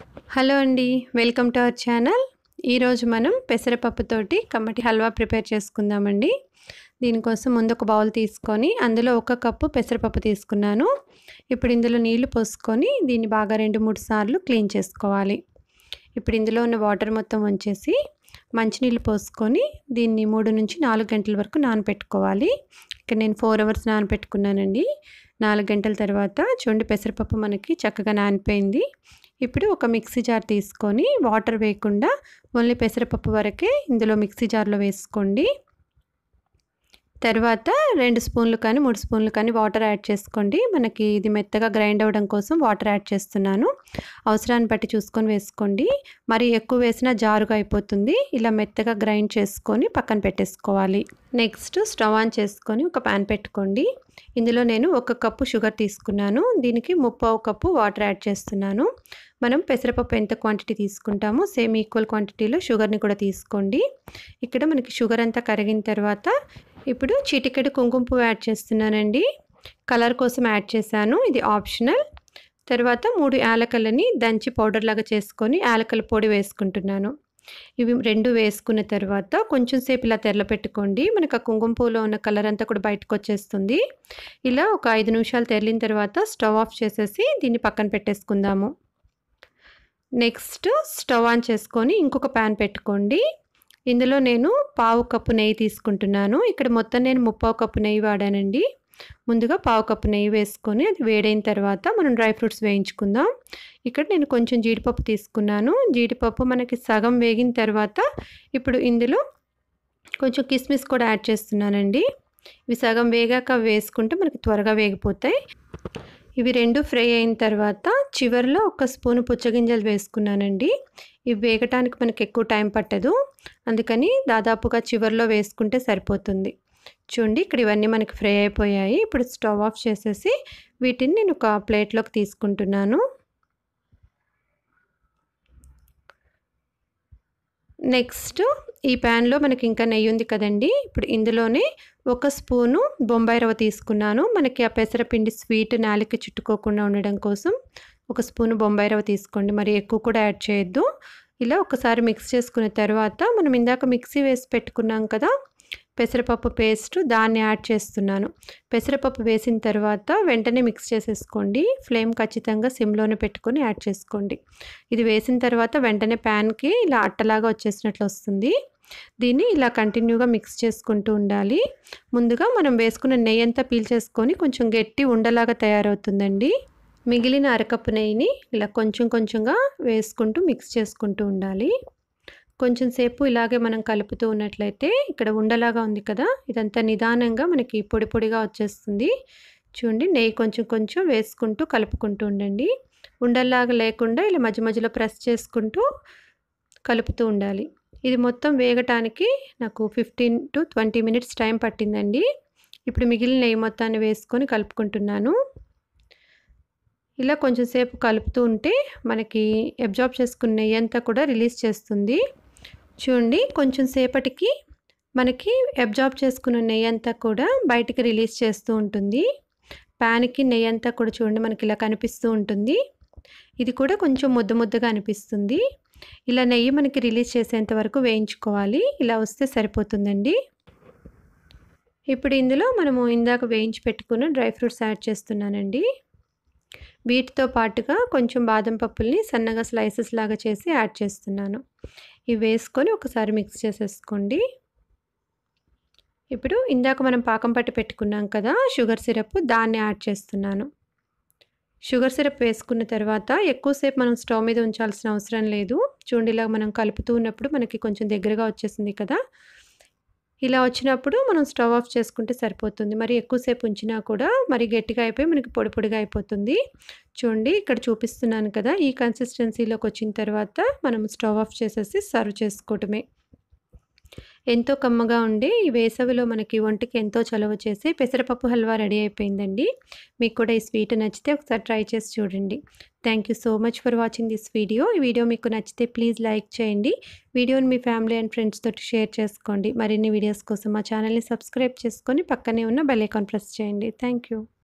hello అండి welcome to our channel ఈరోజు మనం పెసరపప్పుతోటి కమ్మటి హల్వా ప్రిపేర్ చేసుకుందామండి దీనికోసం ముందు ఒక బౌల్ తీసుకొని అందులో ఒక కప్పు పెసరపప్పు తీసుకున్నాను ఇప్పుడు ఇందులో నీళ్లు పోసుకొని దీన్ని బాగా రెండు మూడు సార్లు క్లీన్ చేసుకోవాలి ఇప్పుడు ఇందులో ఉన్న వాటర్ మొత్తం వంచేసి మంచినీళ్ళు పోసుకొని దీన్ని మూడు నుంచి నాలుగు గంటల వరకు నానపెట్టుకోవాలి ఇక్కడ నేను ఫోర్ అవర్స్ నానపెట్టుకున్నానండి నాలుగు గంటల తర్వాత చూడండి పెసరపప్పు మనకి చక్కగా నానిపోయింది ఇప్పుడు ఒక మిక్సీ జార్ తీసుకొని వాటర్ వేయకుండా ఓన్లీ పెసరపప్పు వరకే ఇందులో మిక్సీ జార్లో వేసుకోండి తర్వాత రెండు స్పూన్లు కానీ మూడు స్పూన్లు కానీ వాటర్ యాడ్ చేసుకోండి మనకి ఇది మెత్తగా గ్రైండ్ అవ్వడం కోసం వాటర్ యాడ్ చేస్తున్నాను అవసరాన్ని బట్టి చూసుకొని వేసుకోండి మరి ఎక్కువ వేసినా జారుగా అయిపోతుంది ఇలా మెత్తగా గ్రైండ్ చేసుకొని పక్కన పెట్టేసుకోవాలి నెక్స్ట్ స్టవ్ ఆన్ చేసుకొని ఒక ప్యాన్ పెట్టుకోండి ఇందులో నేను ఒక కప్పు షుగర్ తీసుకున్నాను దీనికి ముప్పావు కప్పు వాటర్ యాడ్ చేస్తున్నాను మనం పెసరపప్పు ఎంత క్వాంటిటీ తీసుకుంటామో సేమ్ ఈక్వల్ క్వాంటిటీలో షుగర్ని కూడా తీసుకోండి ఇక్కడ మనకి షుగర్ అంతా కరిగిన తర్వాత ఇప్పుడు చిటికెడు కుంకుమ పువ్వు యాడ్ చేస్తున్నానండి కలర్ కోసం యాడ్ చేశాను ఇది ఆప్షనల్ తర్వాత మూడు యాలకలని దంచి పౌడర్ లాగా చేసుకొని యాలకల పొడి వేసుకుంటున్నాను ఇవి రెండు వేసుకున్న తర్వాత కొంచెం సేపు ఇలా తెరల పెట్టుకోండి మనకు ఆ కుంకుమ పువ్వులో ఉన్న కలర్ అంతా కూడా బయటకు వచ్చేస్తుంది ఇలా ఒక ఐదు నిమిషాలు తెరిలిన తర్వాత స్టవ్ ఆఫ్ చేసేసి దీన్ని పక్కన పెట్టేసుకుందాము నెక్స్ట్ స్టవ్ ఆన్ చేసుకొని ఇంకొక ప్యాన్ పెట్టుకోండి ఇందులో నేను పావు కప్పు నెయ్యి తీసుకుంటున్నాను ఇక్కడ మొత్తం నేను ముప్పావు కప్పు నెయ్యి వాడానండి ముందుగా పావు కప్పు నెయ్యి వేసుకొని అది వేడైన తర్వాత మనం డ్రై ఫ్రూట్స్ వేయించుకుందాం ఇక్కడ నేను కొంచెం జీడిపప్పు తీసుకున్నాను జీడిపప్పు మనకి సగం వేగిన తర్వాత ఇప్పుడు ఇందులో కొంచెం కిస్మిస్ కూడా యాడ్ చేస్తున్నానండి ఇవి సగం వేగాక వేసుకుంటే మనకి త్వరగా వేగిపోతాయి ఇవి రెండు ఫ్రై అయిన తర్వాత చివరిలో ఒక స్పూన్ పుచ్చగింజలు వేసుకున్నానండి ఇవి వేగటానికి మనకి ఎక్కువ టైం పట్టదు అందుకని దాదాపుగా చివరిలో వేసుకుంటే సరిపోతుంది చూడండి ఇక్కడ ఇవన్నీ మనకి ఫ్రై అయిపోయాయి ఇప్పుడు స్టవ్ ఆఫ్ చేసేసి వీటిని నేను ఒక ప్లేట్లోకి తీసుకుంటున్నాను నెక్స్ట్ ఈ ప్యాన్లో మనకి ఇంకా నెయ్యి ఉంది కదండి ఇప్పుడు ఇందులోనే ఒక స్పూను బొంబాయి రవ్వ తీసుకున్నాను మనకి ఆ పెసరపిండి స్వీట్ నాలిక చుట్టుకోకుండా ఉండడం కోసం ఒక స్పూను బొంబాయి రవ్వ తీసుకోండి మరి ఎక్కువ కూడా యాడ్ చేయొద్దు ఇలా ఒకసారి మిక్స్ చేసుకున్న తర్వాత మనం ఇందాక మిక్సీ వేసి పెట్టుకున్నాం కదా పెసరపప్పు పేస్ట్ దాన్ని యాడ్ చేస్తున్నాను పెసరపప్పు వేసిన తర్వాత వెంటనే మిక్స్ చేసేసుకోండి ఫ్లేమ్ ఖచ్చితంగా సిమ్లోనే పెట్టుకొని యాడ్ చేసుకోండి ఇది వేసిన తర్వాత వెంటనే ప్యాన్కి ఇలా అట్టలాగా వచ్చేసినట్లు వస్తుంది దీన్ని ఇలా కంటిన్యూగా మిక్స్ చేసుకుంటూ ఉండాలి ముందుగా మనం వేసుకున్న నెయ్యి అంతా పీల్చేసుకొని కొంచెం గట్టి ఉండలాగా తయారవుతుందండి మిగిలిన అరకప్పు నెయ్యిని ఇలా కొంచెం కొంచెంగా వేసుకుంటూ మిక్స్ చేసుకుంటూ ఉండాలి కొంచెం సేపు ఇలాగే మనం కలుపుతూ ఉన్నట్లయితే ఇక్కడ ఉండలాగా ఉంది కదా ఇదంతా నిదానంగా మనకి పొడి పొడిగా వచ్చేస్తుంది చూడండి నెయ్యి కొంచెం కొంచెం వేసుకుంటూ కలుపుకుంటూ ఉండండి ఉండల్లాగా లేకుండా ఇలా మధ్య మధ్యలో ప్రెస్ చేసుకుంటూ కలుపుతూ ఉండాలి ఇది మొత్తం వేగటానికి నాకు fifteen to twenty minutes time పట్టిందండి ఇప్పుడు మిగిలిన నెయ్యి మొత్తాన్ని వేసుకొని కలుపుకుంటున్నాను ఇలా కొంచెం సేపు కలుపుతూ ఉంటే మనకి అబ్జార్బ్ చేసుకున్న నెయ్యి అంతా కూడా రిలీజ్ చేస్తుంది చూడండి కొంచెం సేపటికి మనకి అబ్జార్బ్ చేసుకున్న నెయ్యి అంతా కూడా బయటికి రిలీజ్ చేస్తూ ఉంటుంది ప్యాన్కి నెయ్యి అంతా కూడా చూడండి మనకి ఇలా కనిపిస్తూ ఉంటుంది ఇది కూడా కొంచెం ముద్ద ముద్దగా అనిపిస్తుంది ఇలా నెయ్యి మనకి రిలీజ్ చేసేంత వరకు వేయించుకోవాలి ఇలా వస్తే సరిపోతుందండి ఇప్పుడు ఇందులో మనము ఇందాక వేయించి పెట్టుకున్న డ్రై ఫ్రూట్స్ యాడ్ చేస్తున్నానండి వీటితో పాటుగా కొంచెం బాదం పప్పుల్ని సన్నగా స్లైసెస్ లాగా చేసి యాడ్ చేస్తున్నాను ఇవి వేసుకొని ఒకసారి మిక్స్ చేసేసుకోండి ఇప్పుడు ఇందాక మనం పాకం పట్టి పెట్టుకున్నాం కదా షుగర్ సిరప్ దాన్ని యాడ్ చేస్తున్నాను షుగర్ సిరప్ వేసుకున్న తర్వాత ఎక్కువసేపు మనం స్టవ్ మీద ఉంచాల్సిన అవసరం లేదు చూడండి ఇలా మనం కలుపుతూ ఉన్నప్పుడు మనకి కొంచెం దగ్గరగా వచ్చేసింది కదా ఇలా వచ్చినప్పుడు మనం స్టవ్ ఆఫ్ చేసుకుంటే సరిపోతుంది మరి ఎక్కువసేపు ఉంచినా కూడా మరి గట్టిగా అయిపోయి మనకి పొడి పొడిగా అయిపోతుంది చూడండి ఇక్కడ చూపిస్తున్నాను కదా ఈ కన్సిస్టెన్సీలోకి వచ్చిన తర్వాత మనం స్టవ్ ఆఫ్ చేసేసి సర్వ్ చేసుకోవటమే ఎంతో కమ్మగా ఉండే ఈ వేసవిలో మనకి ఒంటికి ఎంతో చలవ చేసి పెసరపప్పు హల్వా రెడీ అయిపోయిందండి మీకు కూడా ఈ స్వీట్ నచ్చితే ఒకసారి ట్రై చేసి చూడండి thank you so much for watching this video ఈ వీడియో మీకు నచ్చితే ప్లీజ్ లైక్ చేయండి వీడియోని మీ ఫ్యామిలీ అండ్ ఫ్రెండ్స్ తోటి షేర్ చేసుకోండి మరిన్ని వీడియోస్ కోసం మా ఛానల్ని సబ్స్క్రైబ్ చేసుకొని పక్కనే ఉన్న బెల్ ఐకాన్ ప్రెస్ చేయండి థ్యాంక్ యూ